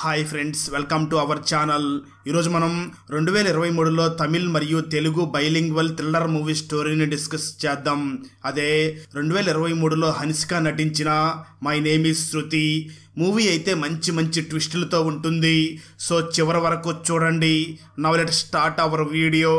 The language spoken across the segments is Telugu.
hi friends welcome to our channel ఈరోజు మనం రెండు వేల ఇరవై మూడులో తమిళ్ మరియు తెలుగు బైలింగ్వల్ థ్రిల్లర్ మూవీ స్టోరీని డిస్కస్ చేద్దాం అదే రెండు వేల ఇరవై మూడులో హన్సిక నటించిన my name is Shruti movie అయితే మంచి మంచి ట్విస్టులతో ఉంటుంది సో చివరి వరకు చూడండి now let start our video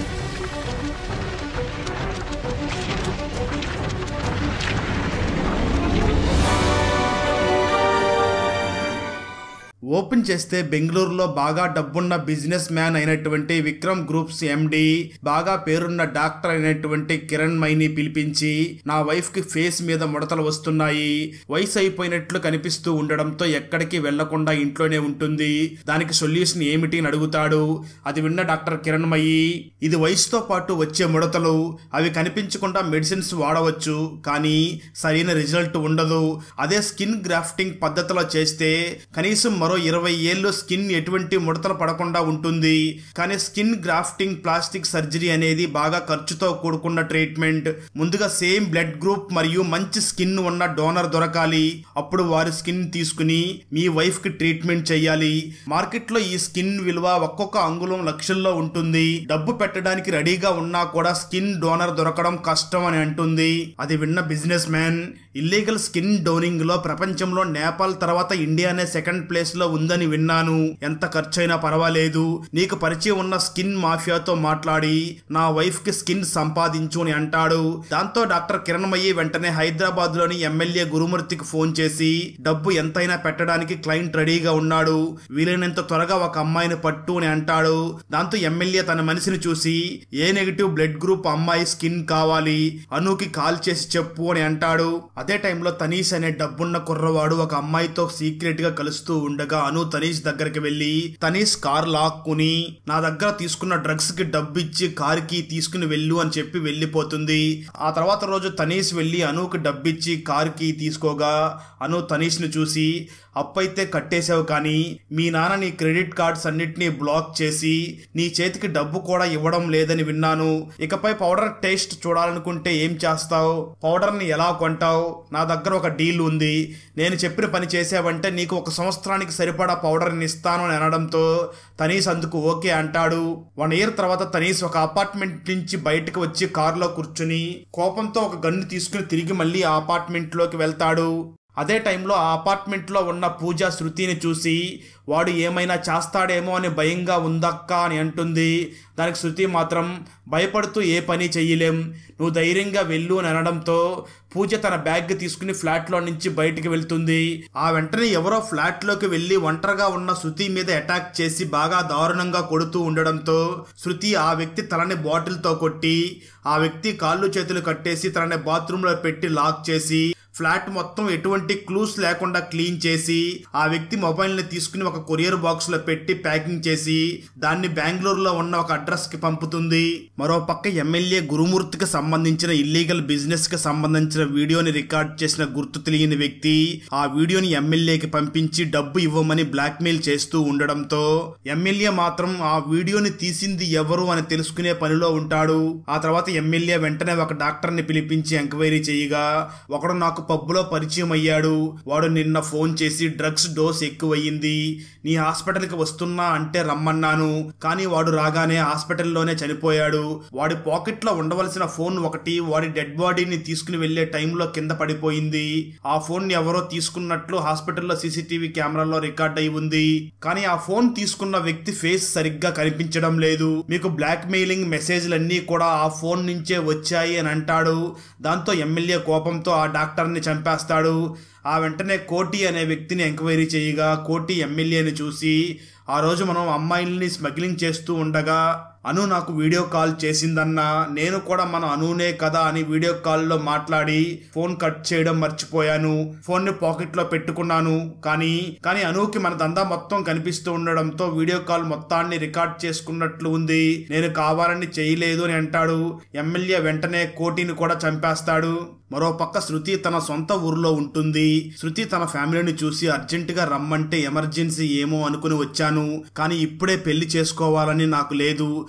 open చేస్తే బెంగళూరులో బాగా డబ్బున్న బిజినెస్ మ్యాన్ అయినటువంటి విక్రమ్ గ్రూప్స్ ఎండి బాగా పేరున్న డాక్టర్ అయినటువంటి కిరణ్ మైని పిలిపించి నా వైఫ్ కి ఫేస్ మీద ముడతలు వస్తున్నాయి వయసు అయిపోయినట్లు కనిపిస్తూ ఉండడంతో ఎక్కడికి వెళ్లకుండా ఇంట్లోనే ఉంటుంది దానికి సొల్యూషన్ ఏమిటి అని అడుగుతాడు అది విన్న డాక్టర్ కిరణ్ మయి ఇది వయసుతో పాటు వచ్చే ముడతలు అవి కనిపించకుండా మెడిసిన్స్ వాడవచ్చు కానీ సరైన రిజల్ట్ ఉండదు అదే స్కిన్ గ్రాఫ్టింగ్ పద్ధతిలో చేస్తే కనీసం మరో ఇరవై ఏళ్ళు స్కిన్ ఎటువంటి ముడతలు పడకుండా ఉంటుంది కానీ స్కిన్ గ్రాఫ్టింగ్ ప్లాస్టిక్ సర్జరీ అనేది బాగా ఖర్చుతో కూడుకున్న ట్రీట్మెంట్ ముందుగా సేమ్ బ్లడ్ గ్రూప్ మరియు మంచి స్కిన్ ఉన్న డోనర్ దొరకాలి అప్పుడు వారి స్కిన్ తీసుకుని మీ వైఫ్ కి ట్రీట్మెంట్ చేయాలి మార్కెట్ లో ఈ స్కిన్ విలువ ఒక్కొక్క అంగుళం లక్షల్లో ఉంటుంది డబ్బు పెట్టడానికి రెడీగా ఉన్నా కూడా స్కిన్ డోనర్ దొరకడం కష్టం అని అంటుంది అది విన్న బిజినెస్ మ్యాన్ ఇల్లీగల్ స్కిన్ డోనింగ్ లో ప్రపంచంలో నేపాల్ తర్వాత ఇండియానే సెకండ్ ప్లేస్ లో ఉందని విన్నాను ఎంత ఖర్చైనా పర్వాలేదు నీకు పరిచయం ఉన్న స్కిన్ మాఫియాతో మాట్లాడి నా వైఫ్ కి స్కిన్ సంపాదించు అని అంటాడు దాంతో డాక్టర్ కిరణ్మయ్యి వెంటనే హైదరాబాద్ లోని ఎమ్మెల్యే గురుమూర్తికి ఫోన్ చేసి డబ్బు ఎంతైనా పెట్టడానికి క్లయింట్ రెడీగా ఉన్నాడు వీలైనంత త్వరగా ఒక అమ్మాయిని పట్టు అని అంటాడు దాంతో ఎమ్మెల్యే తన మనిషిని చూసి ఏ నెగిటివ్ బ్లడ్ గ్రూప్ అమ్మాయి స్కిన్ కావాలి అనుకి కాల్ చేసి చెప్పు అని అంటాడు అదే టైంలో తనీష్ అనే డబ్బున్న కుర్రవాడు ఒక అమ్మాయితో సీక్రెట్ గా కలుస్తూ ఉండగా అను తనీష్ దగ్గరికి వెళ్లి తనీష్ కార్ లాక్కుని నా దగ్గర తీసుకున్న డ్రగ్స్ కి డబ్బు ఇచ్చి కార్ కి తీసుకుని వెళ్ళు అని చెప్పి వెళ్ళిపోతుంది ఆ తర్వాత రోజు తనీష్ వెళ్లి అనుకి డబ్బిచ్చి కార్ కి తీసుకోగా అను తనీష్ ని చూసి అప్పైతే కట్టేశావు కానీ మీ నాన్న నీ క్రెడిట్ కార్డ్స్ అన్నిటినీ బ్లాక్ చేసి నీ చేతికి డబ్బు కూడా ఇవ్వడం లేదని విన్నాను ఇకపై పౌడర్ టేస్ట్ చూడాలనుకుంటే ఏం చేస్తావు పౌడర్ని ఎలా కొంటావు నా దగ్గర ఒక డీల్ ఉంది నేను చెప్పిన పని చేసావంటే నీకు ఒక సంవత్సరానికి సరిపడా పౌడర్ని ఇస్తాను అని అనడంతో తనీస్ అందుకు ఓకే అంటాడు వన్ ఇయర్ తర్వాత తనీస్ ఒక అపార్ట్మెంట్ నుంచి బయటకు వచ్చి కారులో కూర్చుని కోపంతో ఒక గన్ను తీసుకుని తిరిగి మళ్ళీ ఆ అపార్ట్మెంట్లోకి వెళ్తాడు అదే టైంలో ఆ అపార్ట్మెంట్లో ఉన్న పూజ శృతిని చూసి వాడు ఏమైనా చేస్తాడేమో అని భయంగా ఉందక్క అని అంటుంది దానికి శృతి మాత్రం భయపడుతూ ఏ పని చెయ్యలేం నువ్వు ధైర్యంగా వెళ్ళు అని అనడంతో పూజ తన బ్యాగ్ తీసుకుని ఫ్లాట్లో నుంచి బయటికి వెళ్తుంది ఆ వెంటనే ఎవరో ఫ్లాట్లోకి వెళ్ళి ఒంటరిగా ఉన్న శృతి మీద అటాక్ చేసి బాగా దారుణంగా కొడుతూ ఉండడంతో శృతి ఆ వ్యక్తి తనని బాటిల్తో కొట్టి ఆ వ్యక్తి కాళ్ళు చేతులు కట్టేసి తనని బాత్రూంలో పెట్టి లాక్ చేసి ఫ్లాట్ మొత్తం ఎటువంటి క్లూస్ లేకుండా క్లీన్ చేసి ఆ వ్యక్తి మొబైల్ ని తీసుకుని ఒక కొరియర్ బాక్స్ లో పెట్టి ప్యాకింగ్ చేసి దాన్ని బెంగళూరులో ఉన్న ఒక అడ్రస్ కి పంపుతుంది మరో పక్క ఎమ్మెల్యే గురుమూర్తికి సంబంధించిన ఇల్లీగల్ బిజినెస్ కి సంబంధించిన వీడియోని రికార్డ్ చేసిన గుర్తు తెలియని వ్యక్తి ఆ వీడియోని ఎమ్మెల్యేకి పంపించి డబ్బు ఇవ్వమని బ్లాక్మెయిల్ చేస్తూ ఉండడంతో ఎమ్మెల్యే మాత్రం ఆ వీడియోని తీసింది ఎవరు అని తెలుసుకునే పనిలో ఉంటాడు ఆ తర్వాత ఎమ్మెల్యే వెంటనే ఒక డాక్టర్ ని పిలిపించి ఎంక్వైరీ చేయగా ఒకడు నాకు పబ్బులో పరిచయం అయ్యాడు వాడు నిన్న ఫోన్ చేసి డ్రగ్స్ డోస్ ఎక్కువయ్యింది నీ హాస్పిటల్కి వస్తున్నా అంటే రమ్మన్నాను కానీ వాడు రాగానే హాస్పిటల్లోనే చనిపోయాడు వాడి పాకెట్లో ఉండవలసిన ఫోన్ ఒకటి వాడి డెడ్ బాడీని తీసుకుని వెళ్లే టైంలో కింద పడిపోయింది ఆ ఫోన్ ఎవరో తీసుకున్నట్లు హాస్పిటల్లో సీసీటీవీ కెమెరాలో రికార్డ్ అయి ఉంది కానీ ఆ ఫోన్ తీసుకున్న వ్యక్తి ఫేస్ సరిగ్గా కనిపించడం లేదు మీకు బ్లాక్ మెయిలింగ్ మెసేజ్లన్నీ కూడా ఆ ఫోన్ నుంచే వచ్చాయి అని అంటాడు దాంతో ఎమ్మెల్యే కోపంతో ఆ డాక్టర్ని చంపేస్తాడు ఆ వెంటనే కోటి అనే వ్యక్తిని ఎంక్వైరీ చేయగా కోటి ఎమ్మెల్యేని చూసి ఆ రోజు మనం అమ్మాయిల్ని స్మగ్లింగ్ చేస్తూ ఉండగా అను నాకు వీడియో కాల్ చేసిందన్నా నేను కూడా మన అనునే కదా అని వీడియో కాల్లో మాట్లాడి ఫోన్ కట్ చేయడం మర్చిపోయాను ఫోన్ ని పాకెట్ లో పెట్టుకున్నాను కానీ కానీ అనుకి మన దందా మొత్తం కనిపిస్తూ ఉండడంతో వీడియో కాల్ మొత్తాన్ని రికార్డ్ చేసుకున్నట్లు ఉంది నేను కావాలని చేయలేదు అని అంటాడు ఎమ్మెల్యే వెంటనే కోటిని కూడా చంపేస్తాడు మరో పక్క శృతి తన సొంత ఊరిలో ఉంటుంది శృతి తన ఫ్యామిలీని చూసి అర్జెంటుగా రమ్మంటే ఎమర్జెన్సీ ఏమో అనుకుని వచ్చాను కానీ ఇప్పుడే పెళ్లి చేసుకోవాలని నాకు లేదు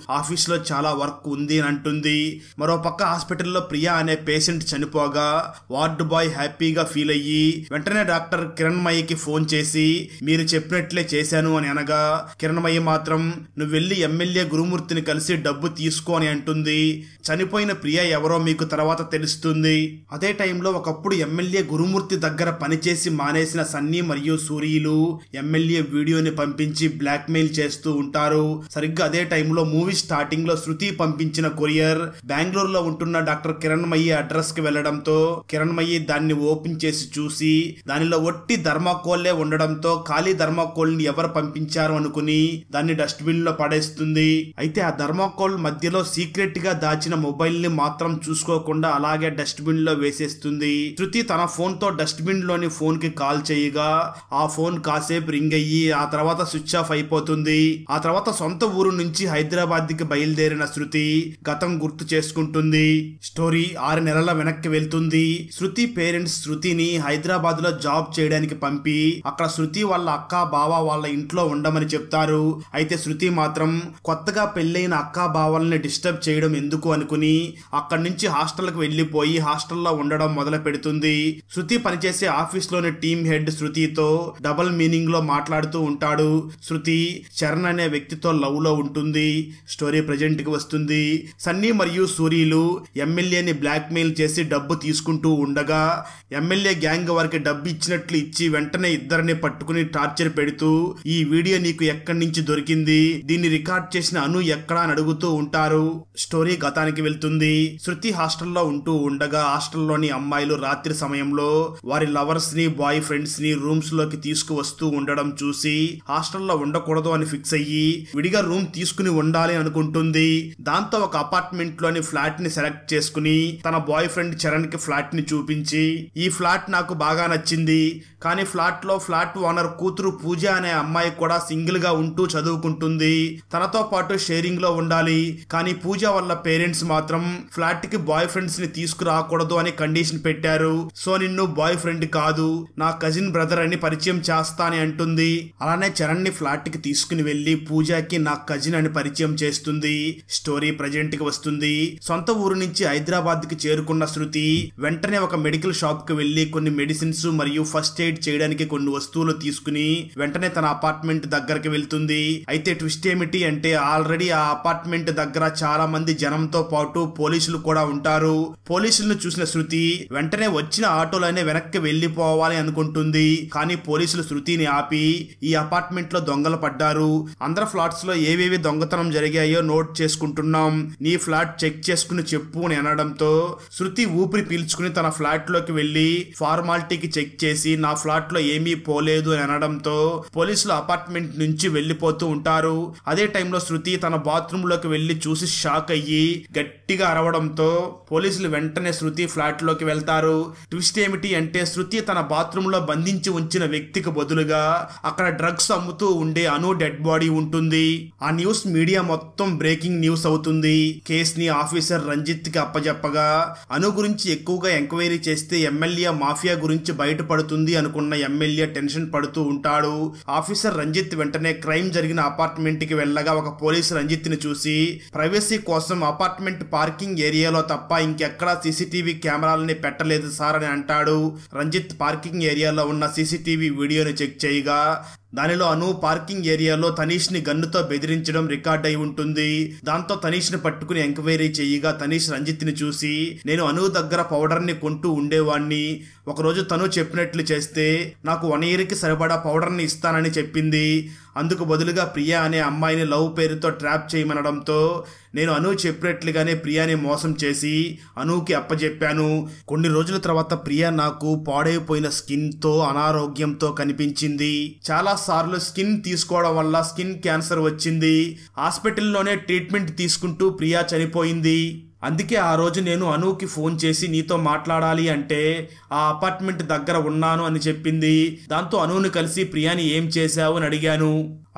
ఆఫీస్లో చాలా వర్క్ ఉంది అని అంటుంది మరో పక్క హాస్పిటల్లో ప్రియా అనే పేషెంట్ చనిపోగా వార్డు బాయ్ హ్యాపీగా ఫీల్ అయ్యి వెంటనే డాక్టర్ కిరణ్మయ్యకి ఫోన్ చేసి మీరు చెప్పినట్లే చేశాను అని అనగా కిరణ్మయ్య మాత్రం నువ్వు వెళ్ళి ఎమ్మెల్యే గురుమూర్తిని కలిసి డబ్బు తీసుకో అని అంటుంది చనిపోయిన ప్రియ ఎవరో మీకు తర్వాత తెలుస్తుంది అదే టైంలో ఒకప్పుడు ఎమ్మెల్యే గురుమూర్తి దగ్గర పనిచేసి మానేసిన సన్నీ మరియు సూర్యులు ఎమ్మెల్యే వీడియోని పంపించి బ్లాక్మెయిల్ చేస్తూ ఉంటారు సరిగ్గా అదే టైంలో మూవీ స్టార్టింగ్ లో శృతి పంపించిన కొరియర్ బెంగళూరు లో ఉంటున్న డాక్టర్ కిరణ్మయ్యి అడ్రస్ కి వెళ్లడంతో కిరణ్మయ్యి దాన్ని ఓపెన్ చేసి చూసి దానిలో ఒట్టి ధర్మాకోల్లే ఉండడంతో ఖాళీ ధర్మాకోల్ ని ఎవరు పంపించారు అనుకుని దాన్ని డస్ట్బిన్ లో పడేస్తుంది అయితే ఆ ధర్మాకోల్ మధ్యలో సీక్రెట్ గా దాచిన మొబైల్ ని మాత్రం చూసుకోకుండా అలాగే డస్ట్బిన్ లో వేసేస్తుంది శృతి తన ఫోన్ తో డస్ట్బిన్ లోని ఫోన్ కి కాల్ చేయగా ఆ ఫోన్ కాసేపు రింగ్ అయ్యి ఆ తర్వాత స్విచ్ ఆఫ్ అయిపోతుంది ఆ తర్వాత సొంత ఊరు నుంచి హైదరాబాద్ కి బయలుదేరిన శృతి గతం గుర్తు చేసుకుంటుంది స్టోరీ ఆరు నెలల వెనక్కి వెళ్తుంది శృతి పేరెంట్స్ శృతిని హైదరాబాద్ లో జాబ్ చేయడానికి పంపి అక్కడ శృతి వాళ్ళ అక్క బావ వాళ్ళ ఇంట్లో ఉండమని చెప్తారు అయితే శృతి మాత్రం కొత్తగా పెళ్ళైన అక్క బావల్ని డిస్టర్బ్ చేయడం ఎందుకు అనుకుని అక్కడి నుంచి హాస్టల్కి వెళ్ళిపోయి హాస్టల్లో ఉండడం మొదలు పెడుతుంది శృతి పనిచేసే ఆఫీస్ లోని టీమ్ హెడ్ శృతితో డబల్ మీనింగ్ లో మాట్లాడుతూ ఉంటాడు శృతి చరణ్ అనే వ్యక్తితో లవ్ లో ఉంటుంది స్టోరీ ప్రజెంట్ కి వస్తుంది సన్నీ మరియు సూర్యులు ఎమ్మెల్యేని బ్లాక్ మెయిల్ చేసి డబ్బు తీసుకుంటూ ఉండగా ఎమ్మెల్యే గ్యాంగ్ వారికి డబ్బు ఇచ్చినట్లు ఇచ్చి వెంటనే ఇద్దరిని పట్టుకుని టార్చర్ పెడుతూ ఈ వీడియో నీకు ఎక్కడి నుంచి దొరికింది దీన్ని రికార్డ్ చేసిన అను ఎక్కడా అని అడుగుతూ ఉంటారు స్టోరీ గతానికి వెళ్తుంది శృతి హాస్టల్లో ఉంటూ ఉండగా హాస్టల్లోని అమ్మాయిలు రాత్రి సమయంలో వారి లవర్స్ ని బాయ్ ఫ్రెండ్స్ ని రూమ్స్ లోకి తీసుకువస్తూ ఉండడం చూసి హాస్టల్లో ఉండకూడదు అని ఫిక్స్ అయ్యి విడిగా రూమ్ తీసుకుని ఉండాలి అనుకుంటుంది దాంతో ఒక అపార్ట్మెంట్ లోని ఫ్లాట్ ని సెలెక్ట్ చేసుకుని తన బాయ్ ఫ్రెండ్ చరణ్ కి ఫ్లాట్ ని చూపించి ఈ ఫ్లాట్ నాకు బాగా నచ్చింది కానీ ఫ్లాట్ లో ఫ్లాట్ ఓనర్ కూతురు పూజ అనే అమ్మాయి కూడా సింగిల్ గా ఉంటూ చదువుకుంటుంది తనతో పాటు షేరింగ్ లో ఉండాలి కానీ పూజ వాళ్ళ పేరెంట్స్ మాత్రం ఫ్లాట్ కి బాయ్ ఫ్రెండ్స్ ని తీసుకురాకూడదు అని కండిషన్ పెట్టారు సో నిన్ను బాయ్ ఫ్రెండ్ కాదు నా కజిన్ బ్రదర్ అని పరిచయం చేస్తా అని అంటుంది అలానే చరణ్ ని ఫ్లాట్ కి తీసుకుని వెళ్లి పూజకి నా కజిన్ అని పరిచయం చేస్తుంది స్టోరీ ప్రజెంట్ కి వస్తుంది సొంత ఊరు నుంచి హైదరాబాద్ కి చేరుకున్న శృతి వెంటనే ఒక మెడికల్ షాప్ కి వెళ్లి కొన్ని మెడిసిన్స్ మరియు ఫస్ట్ ఎయిడ్ చేయడానికి కొన్ని వస్తువులు తీసుకుని వెంటనే తన అపార్ట్మెంట్ దగ్గరికి వెళ్తుంది అయితే ట్విస్ట్ ఏమిటి అంటే ఆల్రెడీ ఆ అపార్ట్మెంట్ దగ్గర చాలా మంది జనంతో పాటు పోలీసులు కూడా ఉంటారు పోలీసులను చూసిన శృతి వెంటనే వచ్చిన ఆటోలోనే వెనక్కి వెళ్లిపోవాలి అనుకుంటుంది కానీ పోలీసులు శృతిని ఆపి ఈ అపార్ట్మెంట్ లో దొంగలు పడ్డారు అందరి ఫ్లాట్స్ లో ఏవేవి దొంగతనం జరిగాయో నోట్ చేసుకుంటున్నాం నీ ఫ్లాట్ చెక్ చేసుకుని చెప్పు అని అనడంతో శృతి ఊపిరి పీల్చుకుని తన ఫ్లాట్ లోకి వెళ్లి ఫార్మాలిటీకి చెక్ చేసి నా ఫ్లాట్ లో ఏమీ పోలేదు అని అనడంతో పోలీసులు అపార్ట్మెంట్ నుంచి వెళ్లిపోతూ ఉంటారు అదే టైంలో శృతి తన బాత్రూమ్ లోకి వెళ్లి చూసి షాక్ అయ్యి గట్టిగా అరవడంతో పోలీసులు వెంటనే శృతి ఫ్లాట్ లోకి వెళ్తారు ట్విస్ట్ ఏమిటి అంటే శృతి తన బాత్రూమ్ లో బంధించి ఉంచిన వ్యక్తికి బదులుగా అక్కడ డ్రగ్స్ అమ్ముతూ ఉండే అను డెడ్ బాడీ ఉంటుంది ఆ న్యూస్ మీడియా మొత్తం బ్రేకింగ్ న్యూస్ అవుతుంది కేస్ ని ఆఫీసర్ రంజిత్ కి అప్పజెప్పగా అను గురించి ఎక్కువగా ఎంక్వైరీ చేస్తే ఎమ్మెల్యే మాఫియా గురించి బయటపడుతుంది అనుకున్న ఎమ్మెల్యే టెన్షన్ పడుతూ ఉంటాడు ఆఫీసర్ రంజిత్ వెంటనే క్రైమ్ జరిగిన అపార్ట్మెంట్ కి వెళ్ళగా ఒక పోలీసు రంజిత్ ని చూసి ప్రైవసీ కోసం అపార్ట్మెంట్ పార్కింగ్ ఏరియాలో తప్ప ఇంకెక్కడా సీసీటీవీ కెమెరాలని పెట్టలేదు సార్ అని అంటాడు రంజిత్ పార్కింగ్ ఏరియాలో ఉన్న సీసీటీవీ వీడియోని చెక్ చేయగా దానిలో అను పార్కింగ్ ఏరియాలో తనీష్ ని గన్నుతో బెదిరించడం రికార్డ్ అయి ఉంటుంది దాంతో తనీష్ ని పట్టుకుని ఎంక్వైరీ చేయగా తనీష్ రంజిత్ ని చూసి నేను అను దగ్గర పౌడర్ ని కొంటూ ఉండేవాణ్ణి ఒకరోజు తను చెప్పినట్లు చేస్తే నాకు వన్ ఇయర్ కి సరిపడా పౌడర్ ని ఇస్తానని చెప్పింది అందుకు బదులుగా ప్రియా అనే అమ్మాయిని లవ్ పేరుతో ట్రాప్ చేయమనడంతో నేను అను చెప్పినట్లుగానే ప్రియాని మోసం చేసి అనుకి అప్పచెప్పాను కొన్ని రోజుల తర్వాత ప్రియా నాకు పాడైపోయిన స్కిన్ తో అనారోగ్యంతో కనిపించింది చాలా సార్లు స్కిన్ తీసుకోవడం వల్ల స్కిన్ క్యాన్సర్ వచ్చింది హాస్పిటల్లోనే ట్రీట్మెంట్ తీసుకుంటూ ప్రియా చనిపోయింది అందుకే ఆ రోజు నేను అనుకి ఫోన్ చేసి నీతో మాట్లాడాలి అంటే ఆ అపార్ట్మెంట్ దగ్గర ఉన్నాను అని చెప్పింది దాంతో అనుని కలిసి ప్రియాని ఏం చేశావు అని అడిగాను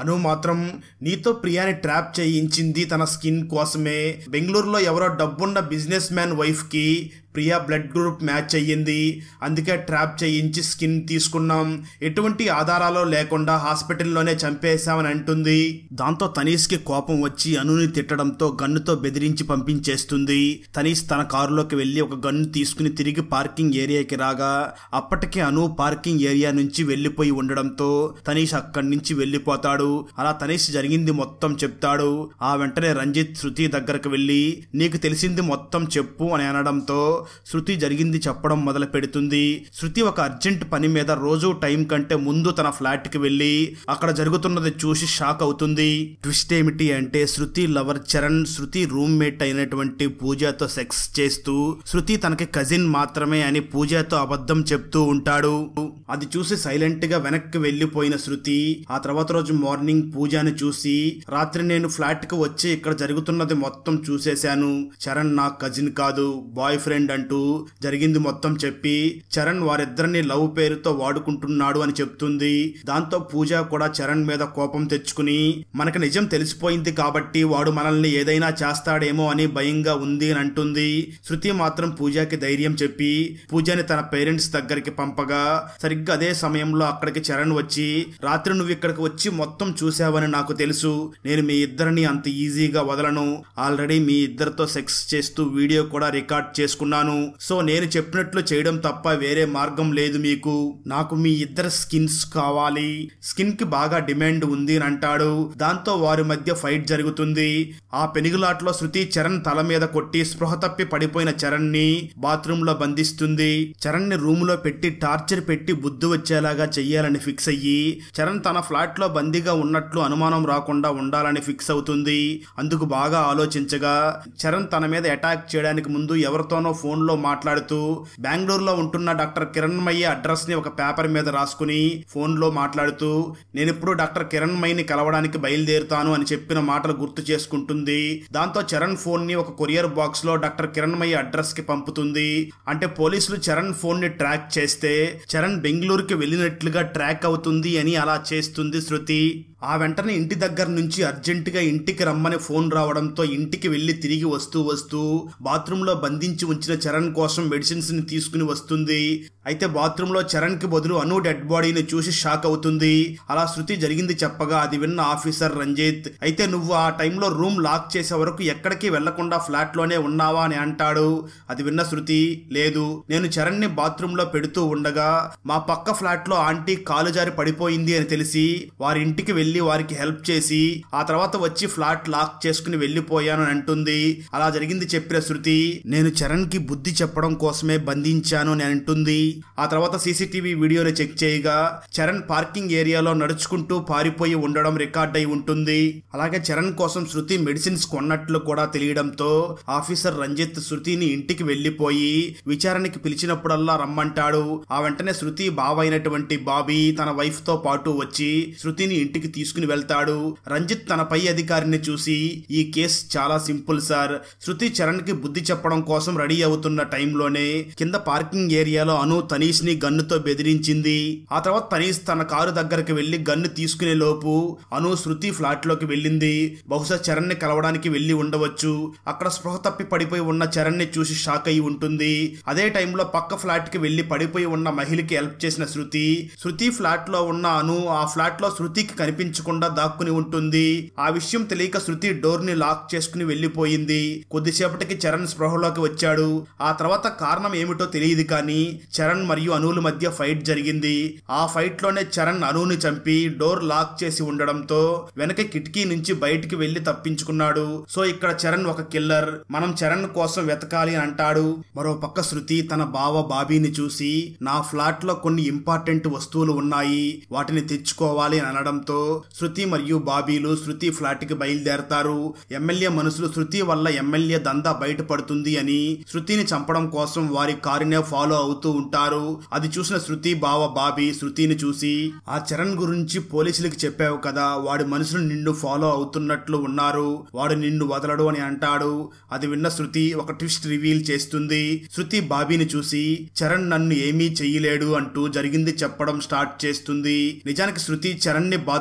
అను మాత్రం నీతో ప్రియాని ట్రాప్ చేయించింది తన స్కిన్ కోసమే బెంగళూరులో ఎవరో డబ్బున్న బిజినెస్ మ్యాన్ వైఫ్ కి ప్రియా బ్లడ్ గ్రూప్ మ్యాచ్ అయ్యింది అందుకే ట్రాప్ చేయించి స్కిన్ తీసుకున్నాం ఎటువంటి ఆధారాలు లేకుండా హాస్పిటల్లోనే చంపేశామని అంటుంది దాంతో తనీష్కి కోపం వచ్చి అనుని తిట్టడంతో గన్నుతో బెదిరించి పంపించేస్తుంది తనీష్ తన కారులోకి వెళ్ళి ఒక గన్ను తీసుకుని తిరిగి పార్కింగ్ ఏరియాకి రాగా అప్పటికే అను పార్కింగ్ ఏరియా నుంచి వెళ్ళిపోయి ఉండడంతో తనీష్ అక్కడి నుంచి వెళ్ళిపోతాడు అలా తనీష్ జరిగింది మొత్తం చెప్తాడు ఆ వెంటనే రంజిత్ శృతి దగ్గరకు వెళ్ళి నీకు తెలిసింది మొత్తం చెప్పు అని అనడంతో శృతి జరిగింది చెప్పడం మొదలు పెడుతుంది శృతి ఒక అర్జెంట్ పని మీద రోజు టైం కంటే ముందు తన ఫ్లాట్ కి వెళ్ళి అక్కడ జరుగుతున్నది చూసి షాక్ అవుతుంది ట్విస్ట్ ఏమిటి అంటే శృతి లవర్ చరణ్ శృతి రూమ్మేట్ అయినటువంటి పూజతో సెక్స్ చేస్తూ శృతి తనకి కజిన్ మాత్రమే అని పూజతో అబద్ధం చెప్తూ ఉంటాడు అది చూసి సైలెంట్ గా వెనక్కి వెళ్లిపోయిన శృతి ఆ తర్వాత రోజు మార్నింగ్ పూజని చూసి రాత్రి నేను ఫ్లాట్ కి వచ్చి ఇక్కడ జరుగుతున్నది మొత్తం చూసేశాను చరణ్ నా కజిన్ కాదు బాయ్ ఫ్రెండ్ అంటూ జరిగింది మొత్తం చెప్పి చరణ్ వారిద్దరిని లవ్ పేరుతో వాడుకుంటున్నాడు అని చెప్తుంది దాంతో పూజ కూడా చరణ్ మీద కోపం తెచ్చుకుని మనకి నిజం తెలిసిపోయింది కాబట్టి వాడు మనల్ని ఏదైనా చేస్తాడేమో అని భయంగా ఉంది అని అంటుంది శృతి మాత్రం పూజకి ధైర్యం చెప్పి పూజని తన పేరెంట్స్ దగ్గరికి పంపగా సరిగ్గా అదే సమయంలో అక్కడికి చరణ్ వచ్చి రాత్రి నువ్వు ఇక్కడికి వచ్చి మొత్తం చూసావని నాకు తెలుసు నేను మీ ఇద్దరిని అంత ఈజీగా వదలను ఆల్రెడీ మీ ఇద్దరితో సెక్స్ చేస్తూ వీడియో కూడా రికార్డ్ చేసుకున్నాను సో నేను చెప్పినట్లు చేయడం తప్ప వేరే మార్గం లేదు మీకు నాకు మీ ఇద్దరు స్కిన్స్ కావాలి స్కిన్ కి బాగా డిమాండ్ ఉంది అని అంటాడు దాంతో వారి మధ్య ఫైట్ జరుగుతుంది ఆ పెనుగులాట్లో శృతి చరణ్ తల మీద కొట్టి స్పృహ తప్పి పడిపోయిన చరణ్ ని బాత్రూమ్ లో బంధిస్తుంది చరణ్ ని రూమ్ లో పెట్టి టార్చర్ పెట్టి బుద్ధి వచ్చేలాగా చెయ్యాలని ఫిక్స్ అయ్యి చరణ్ తన ఫ్లాట్ లో బందీగా ఉన్నట్లు అనుమానం రాకుండా ఉండాలని ఫిక్స్ అవుతుంది అందుకు బాగా ఆలోచించగా చరణ్ తన మీద అటాక్ చేయడానికి ముందు ఎవరితోనో ఫోన్ లో మాట్లాడుతూ బెంగళూరులో ఉంటున్న డాక్టర్ కిరణ్మయ్య అడ్రస్ ని ఒక పేపర్ మీద రాసుకుని ఫోన్ లో మాట్లాడుతూ నేను ఇప్పుడు డాక్టర్ కిరణ్మయ్యని కలవడానికి బయలుదేరుతాను అని చెప్పిన మాటలు గుర్తు చేసుకుంటుంది దాంతో చరణ్ ఫోన్ ని ఒక కొరియర్ బాక్స్ లో డాక్టర్ కిరణ్మయ్య అడ్రస్ కి పంపుతుంది అంటే పోలీసులు చరణ్ ఫోన్ ని ట్రాక్ చేస్తే చరణ్ బెంగళూరుకి వెళ్ళినట్లుగా ట్రాక్ అవుతుంది అని అలా చేస్తుంది శృతి ఆ వెంటనే ఇంటి దగ్గర నుంచి అర్జెంటుగా ఇంటికి రమ్మని ఫోన్ రావడంతో ఇంటికి వెళ్లి తిరిగి వస్తూ వస్తూ బాత్రూంలో బంధించి ఉంచిన చరణ్ కోసం మెడిసిన్స్ ని తీసుకుని వస్తుంది అయితే బాత్రూంలో చరణ్ కి బదులు అను డెడ్ బాడీని చూసి షాక్ అవుతుంది అలా శృతి జరిగింది చెప్పగా అది విన్న ఆఫీసర్ రంజిత్ అయితే నువ్వు ఆ టైంలో రూమ్ లాక్ చేసే వరకు ఎక్కడికి వెళ్లకుండా ఫ్లాట్ లోనే ఉన్నావా అని అంటాడు అది విన్న శృతి లేదు నేను చరణ్ ని బాత్రూమ్ లో పెడుతూ ఉండగా మా పక్క ఫ్లాట్ లో ఆంటీ కాలు జారి పడిపోయింది అని తెలిసి వారి ఇంటికి వెళ్లి వారికి హెల్ప్ చేసి ఆ తర్వాత వచ్చి ఫ్లాట్ లాక్ చేసుకుని వెళ్లిపోయాను అని అంటుంది అలా జరిగింది చెప్పిన శృతి నేను చరణ్ కి బుద్ధి చెప్పడం కోసమే బంధించాను అని అంటుంది ఆ తర్వాత సీసీటీవీ వీడియోని చెక్ చేయగా చరణ్ పార్కింగ్ ఏరియాలో నడుచుకుంటూ పారిపోయి ఉండడం రికార్డ్ అయి ఉంటుంది అలాగే చరణ్ కోసం శృతి మెడిసిన్స్ కొన్నట్లు కూడా తెలియడంతో ఆఫీసర్ రంజిత్ శృతిని ఇంటికి వెళ్లిపోయి విచారణకి పిలిచినప్పుడల్లా రమ్మంటాడు ఆ వెంటనే శృతి బావ అయినటువంటి బాబీ తన వైఫ్ తో పాటు వచ్చి శృతిని ఇంటికి తీసుకుని వెళ్తాడు రంజిత్ తన పై అధికారిని చూసి ఈ కేసు చాలా సింపుల్ సార్ శృతి చరణ్ కి బుద్ధి చెప్పడం కోసం రెడీ అవుతున్న టైంలోనే కింద పార్కింగ్ ఏరియాలో అను తనీష్ ని గన్నుతో బెదిరించింది ఆ తర్వాత తనీష్ తన కారు దగ్గరకు వెళ్లి గన్ను తీసుకునే లోపు అను శృతి ఫ్లాట్ లోకి వెళ్ళింది బహుశా చరణ్ ని కలవడానికి వెళ్లి ఉండవచ్చు అక్కడ స్పృహ తప్పి పడిపోయి ఉన్న చరణ్ ని చూసి షాక్ అయి ఉంటుంది అదే టైంలో పక్క ఫ్లాట్ కి వెళ్లి పడిపోయి ఉన్న మహిళకి హెల్ప్ చేసిన శృతి శృతి ఫ్లాట్ లో ఉన్న అను ఆ ఫ్లాట్ లో శృతికి కనిపించకుండా దాక్కుని ఉంటుంది ఆ విషయం తెలియక శృతి డోర్ ని లాక్ చేసుకుని వెళ్లిపోయింది కొద్దిసేపటికి చరణ్ స్పృహలోకి వచ్చాడు ఆ తర్వాత కారణం ఏమిటో తెలియదు కానీ చరణ్ మరియు అనుల మధ్య ఫైట్ జరిగింది ఆ ఫైట్ లోనే చరణ్ అనుని చంపి డోర్ లాక్ చేసి ఉండడంతో వెనక కిటికీ నుంచి బయటికి వెళ్లి తప్పించుకున్నాడు సో ఇక్కడ చరణ్ ఒక కిల్లర్ మనం చరణ్ కోసం వెతకాలి అని అంటాడు మరో పక్క శృతి తన బావ బాబీని చూసి నా ఫ్లాట్ లో కొన్ని ఇంపార్టెంట్ వస్తువులు ఉన్నాయి వాటిని తెచ్చుకోవాలి అని అనడంతో శృతి మరియు బాబీలు శృతి ఫ్లాట్ కి బయలుదేరతారు ఎమ్మెల్యే మనుషులు శృతి వల్ల ఎమ్మెల్యే దందా బయటపడుతుంది అని శృతిని చంపడం కోసం వారి కారునే ఫాలో అవుతూ ఉంటారు అది చూసిన శృతి బావ బాబీ శృతిని చూసి ఆ చరణ్ గురించి పోలీసులకు చెప్పావు కదా వాడి మనుషులు నిన్ను ఫాలో అవుతున్నట్లు ఉన్నారు వాడు నిన్ను వదలడు అని అంటాడు అది విన్న శృతి ఒక ట్విస్ట్ రివీల్ చేస్తుంది శృతి బాబీని చూసి చరణ్ నన్ను ఏమీ చెయ్యలేడు అంటూ జరిగింది చెప్పడం స్టార్ట్ చేస్తుంది నిజానికి శృతి చరణ్ ని బాత్రూమ్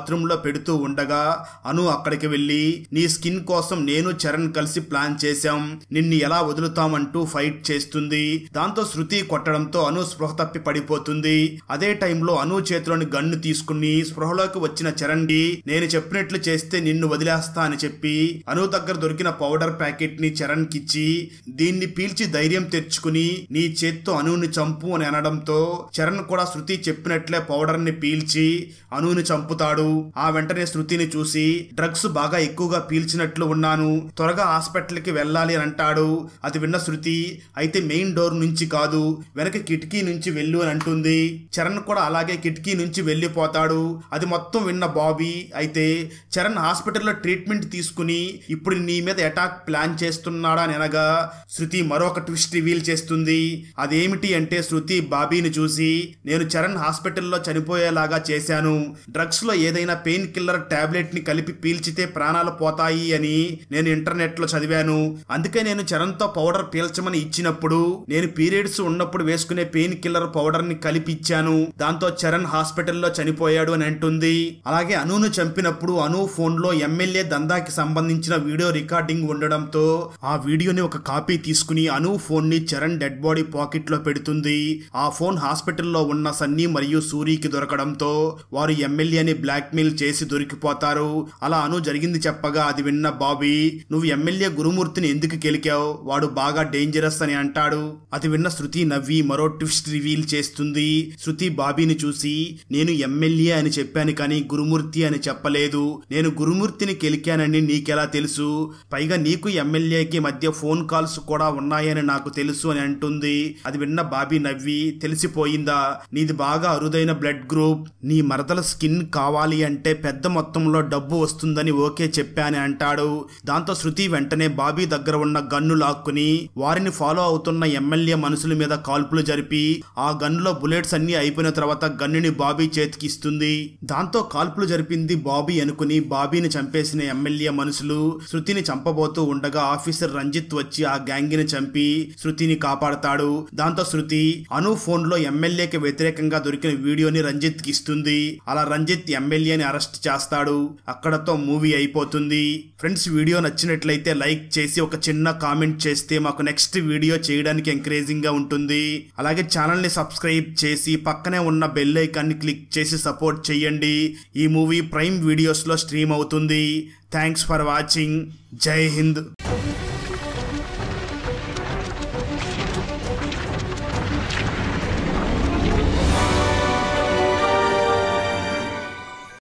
బాత్రూమ్ లో పెడుతూ ఉండగా అను అక్కడికి వెళ్ళి నీ స్కిన్ కోసం నేను చరణ్ కలిసి ప్లాన్ చేశాం నిన్ను ఎలా వదులుతామంటూ ఫైట్ చేస్తుంది దాంతో శృతి కొట్టడంతో అను స్పృహ తప్పి పడిపోతుంది అదే టైంలో అను చేతిలోని గన్ను తీసుకుని స్పృహలోకి వచ్చిన చరణ్ కి నేను చెప్పినట్లు చేస్తే నిన్ను వదిలేస్తా అని చెప్పి అను దగ్గర దొరికిన పౌడర్ ప్యాకెట్ ని చరణ్ కిచ్చి దీన్ని పీల్చి ధైర్యం తెచ్చుకుని నీ చేత్తో అనుని చంపు అని అనడంతో చరణ్ కూడా శృతి చెప్పినట్లే పౌడర్ ని పీల్చి అనుని చంపుతాడు ఆ వెంటనే శృతిని చూసి డ్రగ్స్ బాగా ఎక్కువగా పీల్చినట్లు ఉన్నాను త్వరగా హాస్పిటల్ కి వెళ్ళాలి అని అంటాడు అది విన్న శృతి అయితే మెయిన్ డోర్ నుంచి కాదు వెనక కిటికీ నుంచి వెళ్ళు అని అంటుంది చరణ్ కూడా అలాగే కిటికీ నుంచి వెళ్ళిపోతాడు అది మొత్తం విన్న బాబీ అయితే చరణ్ హాస్పిటల్లో ట్రీట్మెంట్ తీసుకుని ఇప్పుడు నీ మీద అటాక్ ప్లాన్ చేస్తున్నాడా అని అనగా శృతి మరొక ట్విస్ట్ రివీల్ చేస్తుంది అదేమిటి అంటే శృతి బాబీని చూసి నేను చరణ్ హాస్పిటల్లో చనిపోయేలాగా చేశాను డ్రగ్స్ లో ఏదైనా పెయిన్ కిల్లర్ టాబ్లెట్ ని కలిపి పీల్చితే ప్రాణాలు పోతాయి అని నేను ఇంటర్నెట్ లో చదివాను అందుకే నేను చరణ్ తో పౌడర్ పీల్చమని ఇచ్చినప్పుడు నేను పీరియడ్స్ ఉన్నప్పుడు వేసుకునే పెయిన్ కిల్లర్ పౌడర్ ని కలిపి ఇచ్చాను దాంతో చరణ్ హాస్పిటల్లో చనిపోయాడు అని అంటుంది అలాగే అనును చంపినప్పుడు అను ఫోన్ లో ఎమ్మెల్యే దందాకి సంబంధించిన వీడియో రికార్డింగ్ ఉండడంతో ఆ వీడియోని ఒక కాపీ తీసుకుని అను ఫోన్ ని చరణ్ డెడ్ బాడీ పాకెట్ లో పెడుతుంది ఆ ఫోన్ హాస్పిటల్లో ఉన్న సన్నీ మరియు సూరికి దొరకడంతో వారు ఎమ్మెల్యేని బ్లాక్ మెయిల్ చేసి దొరికిపోతారు అలా అను జరిగింది చెప్పగా అది విన్న బాబీ నువ్వు ఎమ్మెల్యే గురుమూర్తిని ఎందుకు కెలికావు వాడు బాగా డేంజరస్ అని అంటాడు అది విన్న శృతి నవ్వి మరో ట్విస్ట్ రివీల్ చేస్తుంది శృతి బాబీని చూసి నేను ఎమ్మెల్యే అని చెప్పాను కానీ గురుమూర్తి అని చెప్పలేదు నేను గురుమూర్తిని కెలికానని నీకెలా తెలుసు పైగా నీకు ఎమ్మెల్యేకి మధ్య ఫోన్ కాల్స్ కూడా ఉన్నాయని నాకు తెలుసు అని అంటుంది అది విన్న బాబీ నవ్వి తెలిసిపోయిందా నీది బాగా అరుదైన బ్లడ్ గ్రూప్ నీ మరదల స్కిన్ కావాలి అంటే పెద్ద మొత్తంలో డబ్బు వస్తుందని ఓకే చెప్పాని అంటాడు దాంతో శృతి వెంటనే బాబీ దగ్గర ఉన్న గన్ను లాక్కుని వారిని ఫాలో అవుతున్న ఎమ్మెల్యే మనుషుల మీద కాల్పులు జరిపి ఆ గన్నులో బుల్లెట్స్ అన్ని అయిపోయిన తర్వాత గన్నుని బాబీ చేతికి ఇస్తుంది దాంతో కాల్పులు జరిపింది బాబీ అనుకుని బాబీని చంపేసిన ఎమ్మెల్యే మనుషులు శృతిని చంపబోతూ ఉండగా ఆఫీసర్ రంజిత్ వచ్చి ఆ గ్యాంగిని చంపి శృతిని కాపాడతాడు దాంతో శృతి అను ఫోన్ లో ఎమ్మెల్యేకి వ్యతిరేకంగా దొరికిన వీడియోని రంజిత్ కి ఇస్తుంది అలా రంజిత్ ఎమ్మెల్యేని అరెస్ట్ చేస్తాడు అక్కడతో మూవీ అయిపోతుంది ఫ్రెండ్స్ వీడియో నచ్చినట్లయితే లైక్ చేసి ఒక చిన్న కామెంట్ చేస్తే మాకు నెక్స్ట్ వీడియో చేయడానికి ఎంకరేజింగ్ గా ఉంటుంది అలాగే ఛానల్ ని సబ్స్క్రైబ్ చేసి పక్కనే ఉన్న బెల్ ఐకాన్ ని క్లిక్ చేసి సపోర్ట్ చేయండి ఈ మూవీ ప్రైమ్ వీడియోస్ లో స్ట్రీమ్ అవుతుంది thanks for watching Jai Hind